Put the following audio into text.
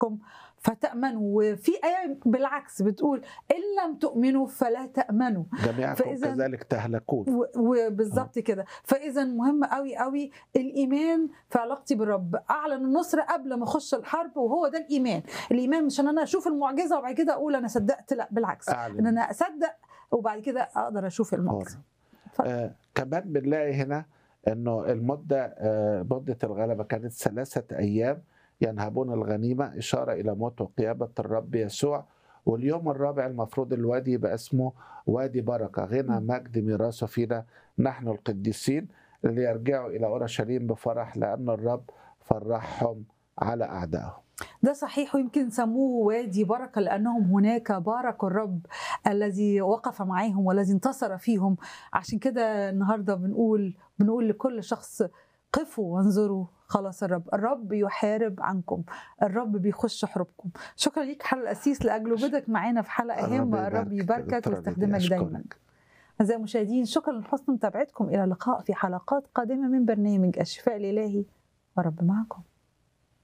حربكم فتأمنوا وفي آية بالعكس بتقول إن لم تؤمنوا فلا تأمنوا جميعكم فإذا- كذلك تهلكون و- وبالظبط كده فاذا مهم قوي قوي الايمان في علاقتي بالرب اعلن النصر قبل ما اخش الحرب وهو ده الايمان الايمان مش ان انا اشوف المعجزه وبعد كده اقول انا صدقت لا بالعكس ان أعلن انا اصدق وبعد كده اقدر اشوف المعجزه آه كمان بنلاقي هنا انه المده آه مده الغلبه كانت ثلاثه ايام ينهبون الغنيمه اشاره الى موت وقيامه الرب يسوع واليوم الرابع المفروض الوادي يبقى اسمه وادي بركه غنى م. مجد ميراثه فينا نحن القديسين اللي يرجعوا الى اورشليم بفرح لان الرب فرحهم على اعدائهم ده صحيح ويمكن سموه وادي بركه لانهم هناك بارك الرب الذي وقف معاهم والذي انتصر فيهم عشان كده النهارده بنقول بنقول لكل شخص قفوا وانظروا خلاص الرب الرب يحارب عنكم الرب بيخش حروبكم شكرا ليك حل الاسيس لاجل وجودك معانا في حلقه هامه الرب يباركك دكتورة ويستخدمك ليديا، دايما أشكرك. أعزائي المشاهدين شكرا لحسن متابعتكم إلى اللقاء في حلقات قادمة من برنامج الشفاء الإلهي ورب معكم